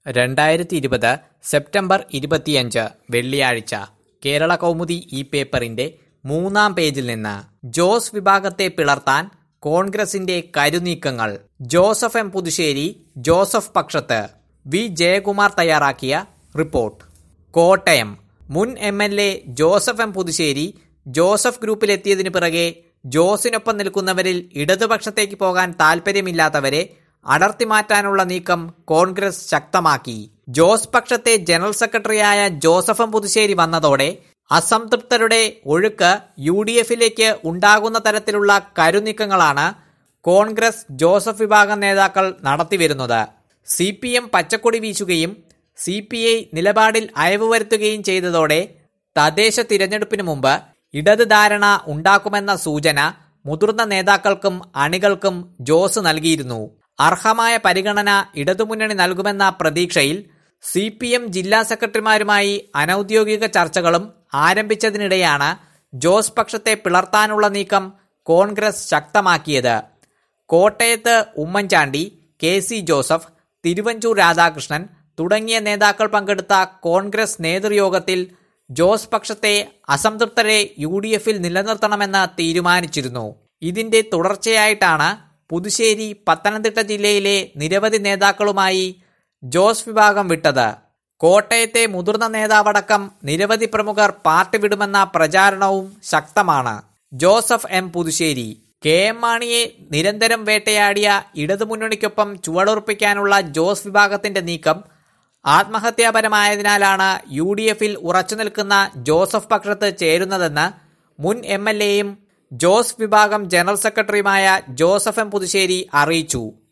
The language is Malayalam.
രണ്ടായിരത്തി ഇരുപത് സെപ്റ്റംബർ ഇരുപത്തിയഞ്ച് വെള്ളിയാഴ്ച കേരള കൗമുദി ഈ പേപ്പറിന്റെ മൂന്നാം പേജിൽ നിന്ന് ജോസ് വിഭാഗത്തെ പിളർത്താൻ കോൺഗ്രസിന്റെ കരുനീക്കങ്ങൾ ജോസഫ് എം പുതുശ്ശേരി ജോസഫ് പക്ഷത്ത് വി ജയകുമാർ തയ്യാറാക്കിയ റിപ്പോർട്ട് കോട്ടയം മുൻ M L A Joseph M Puthussery Joseph ഗ്രൂപ്പിലെത്തിയതിനു പിറകെ ജോസിനൊപ്പം നിൽക്കുന്നവരിൽ ഇടതുപക്ഷത്തേക്ക് പോകാൻ താൽപര്യമില്ലാത്തവരെ അടർത്തി മാറ്റാനുള്ള നീക്കം കോൺഗ്രസ് ശക്തമാക്കി ജോസ് പക്ഷത്തെ ജനറൽ സെക്രട്ടറിയായ ജോസഫ് എം പുതുശ്ശേരി വന്നതോടെ അസംതൃപ്തരുടെ ഒഴുക്ക് യു ഡി എഫിലേക്ക് ഉണ്ടാകുന്ന തരത്തിലുള്ള കരുനീക്കങ്ങളാണ് കോൺഗ്രസ് ജോസഫ് വിഭാഗം നേതാക്കൾ നടത്തിവരുന്നത് സി പി എം പച്ചക്കൊടി വീശുകയും സി പി ഐ നിലപാടിൽ അയവ് വരുത്തുകയും ചെയ്തതോടെ തദ്ദേശ തിരഞ്ഞെടുപ്പിന് മുമ്പ് ഇടത് ധാരണ ഉണ്ടാക്കുമെന്ന സൂചന മുതിർന്ന നേതാക്കൾക്കും അണികൾക്കും ജോസ് നൽകിയിരുന്നു അർഹമായ പരിഗണന ഇടതുമുന്നണി നൽകുമെന്ന പ്രതീക്ഷയിൽ സി പി എം ജില്ലാ സെക്രട്ടറിമാരുമായി അനൌദ്യോഗിക ചർച്ചകളും ആരംഭിച്ചതിനിടെയാണ് ജോസ് പക്ഷത്തെ പിളർത്താനുള്ള നീക്കം കോൺഗ്രസ് ശക്തമാക്കിയത് കോട്ടയത്ത് Oommen Chandy K C Joseph Thiruvanchoor Radhakrishnan തുടങ്ങിയ നേതാക്കൾ പങ്കെടുത്ത കോൺഗ്രസ് നേതൃയോഗത്തിൽ ജോസ് പക്ഷത്തെ അസംതൃപ്തരെ യു ഡി എഫിൽ നിലനിർത്തണമെന്ന് തീരുമാനിച്ചിരുന്നു ഇതിന്റെ തുടർച്ചയായിട്ടാണ് പുതുശ്ശേരി പത്തനംതിട്ട ജില്ലയിലെ നിരവധി നേതാക്കളുമായി ജോസ് വിഭാഗം വിട്ടത് കോട്ടയത്തെ മുതിർന്ന നേതാവടക്കം നിരവധി പ്രമുഖർ പാർട്ടി വിടുമെന്ന പ്രചാരണവും ശക്തമാണ് Joseph M Puthussery K M മാണിയെ നിരന്തരം വേട്ടയാടിയ ഇടതുമുന്നണിക്കൊപ്പം ചുവടുറപ്പിക്കാനുള്ള ജോസ് വിഭാഗത്തിന്റെ നീക്കം ആത്മഹത്യാപരമായതിനാലാണ് യു ഡി എഫിൽ ഉറച്ചുനിൽക്കുന്ന ജോസഫ് പക്ഷത്ത് ചേരുന്നതെന്ന് മുൻ എം എൽ എയും ജോസ് വിഭാഗം ജനറൽ സെക്രട്ടറിയുമായ ജോസഫ് എം പുതുശ്ശേരി അറിയിച്ചു